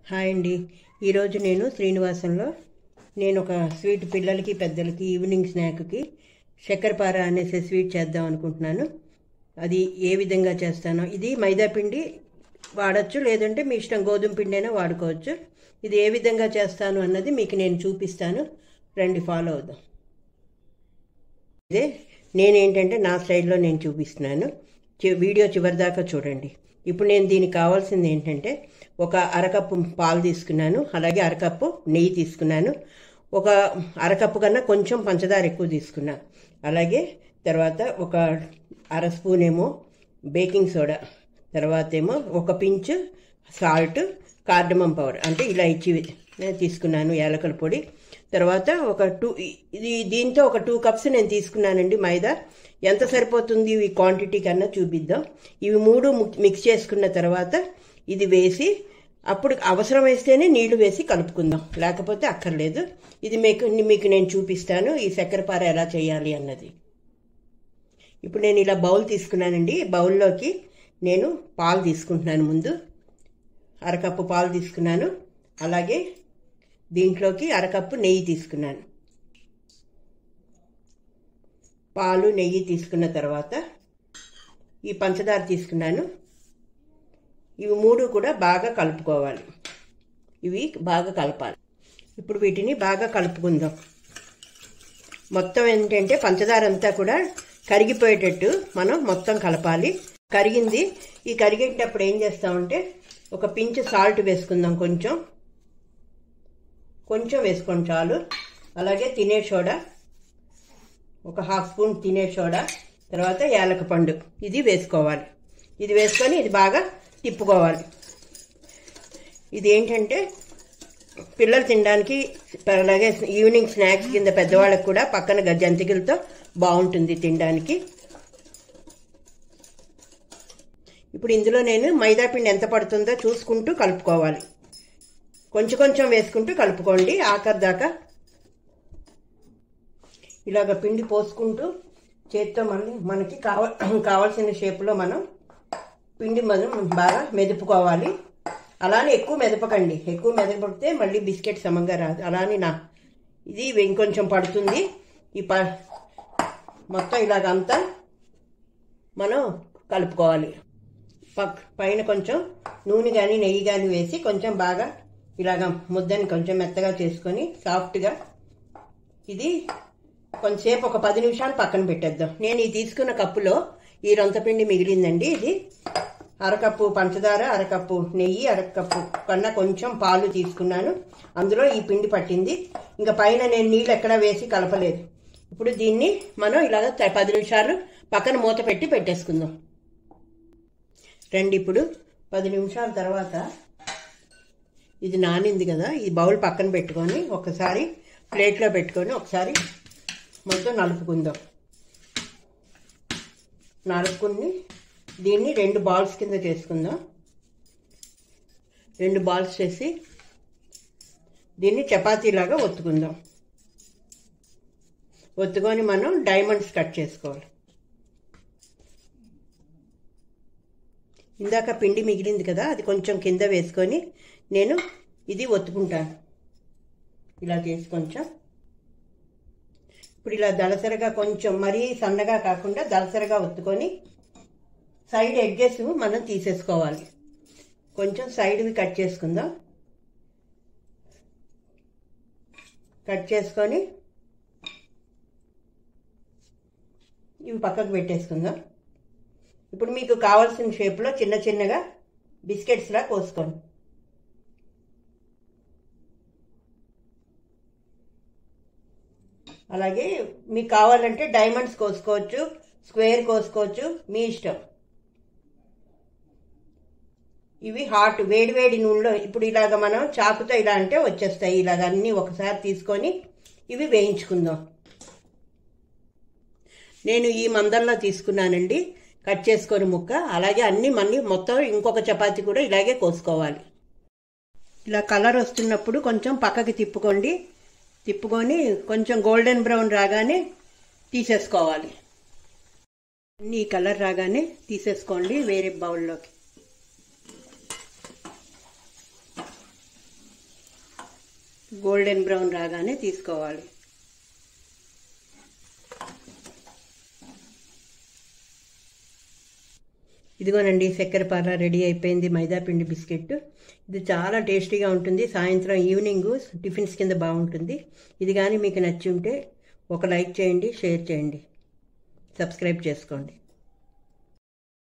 hi అండి ఈరోజు నేను శ్రీనివాసంలో నేను ఒక స్వీట్ పిల్లలకి పెద్దలకి ఈవినింగ్ స్నాక్కి చక్కెరపార అనేసి స్వీట్ చేద్దాం అనుకుంటున్నాను అది ఏ విధంగా చేస్తానో ఇది మైదా పిండి వాడచ్చు లేదంటే మీ ఇష్టం గోధుమ పిండి అయినా వాడుకోవచ్చు ఇది ఏ విధంగా చేస్తాను అన్నది మీకు నేను చూపిస్తాను రండి ఫాలో అవుదాం ఇదే నేనేంటంటే నా స్టైల్లో నేను చూపిస్తున్నాను చి- వీడియో చివరిదాకా చూడండి ఇప్పుడు నేను దీనికి కావాల్సింది ఏంటంటే ఒక అరకప్పు పాలు తీసుకున్నాను అలాగే అరకప్పు నెయ్యి తీసుకున్నాను ఒక అరకప్పు కన్నా కొంచెం పంచదార ఎక్కువ తీసుకున్నా అలాగే తర్వాత ఒక అర స్పూన్ ఏమో బేకింగ్ సోడా తర్వాత ఏమో ఒక పించ్ సాల్ట్ కార్డమం పౌడర్ అంటే ఇలా ఇచ్చి నేను తీసుకున్నాను యాలకుల పొడి తర్వాత ఒక టూ ఇది దీంతో ఒక టూ కప్స్ నేను తీసుకున్నానండి మైదా ఎంత సరిపోతుంది ఈ క్వాంటిటీ కన్నా చూపిద్దాం ఇవి మూడు ము- మిక్స్ చేసుకున్న తర్వాత ఇది వేసి అప్పుడు అవసరం వేస్తేనే నీళ్లు వేసి కలుపుకుందాం లేకపోతే అక్కర్లేదు ఇది మీకు మీకు నేను చూపిస్తాను ఈ చక్కెరపార ఎలా చేయాలి అన్నది ఇప్పుడు నేను ఇలా బౌల్ తీసుకున్నానండి బౌల్లోకి నేను పాలు తీసుకుంటున్నాను ముందు అరకప్పు పాలు తీసుకున్నాను అలాగే దీంట్లోకి అరకప్పు నెయ్యి తీసుకున్నాను పాలు నెయ్యి తీసుకున్న తర్వాత ఈ పంచదార తీసుకున్నాను ఇవి మూడు కూడా బాగా కలుపుకోవాలి ఇవి బాగా కలపాలి ఇప్పుడు వీటిని బాగా కలుపుకుందాం మొత్తం ఏంటంటే పంచదార అంతా కూడా కరిగిపోయేటట్టు మనం మొత్తం కలపాలి కరిగింది ఈ కరిగేటప్పుడు ఏం చేస్తామంటే ఒక పించ్ సాల్ట్ వేసుకుందాం కొంచెం కొంచెం వేసుకోండి చాలు అలాగే తినే సోడా ఒక హాఫ్ స్పూన్ తినే సోడా తర్వాత యాలక పండు ఇది వేసుకోవాలి ఇది వేసుకొని ఇది బాగా తిప్పుకోవాలి ఇది ఏంటంటే పిల్లలు తినడానికి అలాగే ఈవినింగ్ స్నాక్స్ కింద పెద్దవాళ్ళకి కూడా పక్కన గ- జంతికలతో బాగుంటుంది తినడానికి ఇప్పుడు ఇందులో నేను మైదా పిండి ఎంత పడుతుందో చూసుకుంటూ కలుపుకోవాలి కొంచెం కొంచెం వేసుకుంటూ కలుపుకోండి ఆఖరి దాకా ఇలాగ పిండి పోసుకుంటూ చేత్తో మళ్ళీ మనకి కావ కావాల్సిన షేప్లో మనం పిండి మనం బాగా మెదుపుకోవాలి అలానే ఎక్కువ మెదపకండి ఎక్కువ మెదపడితే మళ్ళీ బిస్కెట్ సమంగా రాదు అలానే నా ఇది ఇంకొంచెం పడుతుంది ఈ ప మొత్తం ఇలాగంతా మనం కలుపుకోవాలి పక్ పైన కొంచెం నూనె కానీ నెయ్యి కానీ వేసి కొంచెం బాగా ఇలాగ ముద్దని కొంచెం మెత్తగా చేసుకొని సాఫ్ట్గా ఇది కొంచెంసేపు ఒక పది నిమిషాలు పక్కన పెట్టేద్దాం నేను ఈ తీసుకున్న కప్పులో ఈ రొంతపిండి మిగిలిందండి ఇది అరకప్పు పంచదార అరకప్పు నెయ్యి అరకప్పు కన్నా కొంచెం పాలు తీసుకున్నాను అందులో ఈ పిండి పట్టింది ఇంకా పైన నేను నీళ్ళు ఎక్కడా వేసి కలపలేదు ఇప్పుడు దీన్ని మనం ఇలాగ త- పది నిమిషాలు పక్కన మూత పెట్టి పెట్టేసుకుందాం రండి ఇప్పుడు పది నిమిషాల తర్వాత ఇది నానింది కదా ఈ బౌల్ పక్కన పెట్టుకొని ఒకసారి ప్లేట్లో పెట్టుకొని ఒకసారి మొత్తం నలుపుకుందాం నలుపుకుని దీన్ని రెండు బాల్స్ కింద చేసుకుందాం రెండు బాల్స్ చేసి దీన్ని చపాతీలాగా ఒత్తుకుందాం ఒత్తుకొని మనం డైమండ్స్ కట్ చేసుకోవాలి ఇందాక పిండి మిగిలింది కదా అది కొంచెం కింద వేసుకొని నేను ఇది ఒత్తుకుంటాను ఇలా చేసి కొంచెం ఇప్పుడు ఇలా దళసరగా కొంచెం మరీ సన్నగా కాకుండా దళసరగా ఒత్తుకొని సైడ్ ఎడ్జెస్ మనం తీసేసుకోవాలి కొంచెం సైడ్వి కట్ చేసుకుందాం కట్ చేసుకొని ఇవి పక్కకు పెట్టేసుకుందాం ఇప్పుడు మీకు కావాల్సిన షేప్లో చిన్న చిన్నగా బిస్కెట్స్లా కోసుకోండి అలాగే మీకు కావాలంటే డైమండ్స్ కోసుకోవచ్చు స్క్వేర్ కోసుకోవచ్చు మీ ఇష్టం ఇవి హాట్ వేడి వేడి నూనెలో ఇప్పుడు ఇలాగ మనం చాకుతో ఇలా అంటే వచ్చేస్తాయి ఇలాగ అన్నీ ఒకసారి తీసుకొని ఇవి వేయించుకుందాం నేను ఈ మందంలో తీసుకున్నానండి కట్ చేసుకొని ముక్క అలాగే అన్ని మన్ని మొత్తం ఇంకొక చపాతీ కూడా ఇలాగే కోసుకోవాలి ఇలా కలర్ వస్తున్నప్పుడు కొంచెం పక్కకి తిప్పుకోండి తిప్పుకొని కొంచెం గోల్డెన్ బ్రౌన్ రాగానే తీసేసుకోవాలి అన్ని ఈ కలర్ రాగానే తీసేసుకోండి వేరే బౌల్లోకి గోల్డెన్ బ్రౌన్ రాగానే తీసుకోవాలి ఇదిగోనండి చక్కెర పార రెడీ అయిపోయింది మైదా పిండి బిస్కెట్ ఇది చాలా టేస్టీగా ఉంటుంది సాయంత్రం ఈవినింగ్ టిఫిన్స్ కింద బాగుంటుంది ఇది కానీ మీకు నచ్చి ఉంటే ఒక లైక్ చేయండి షేర్ చేయండి సబ్స్క్రైబ్ చేసుకోండి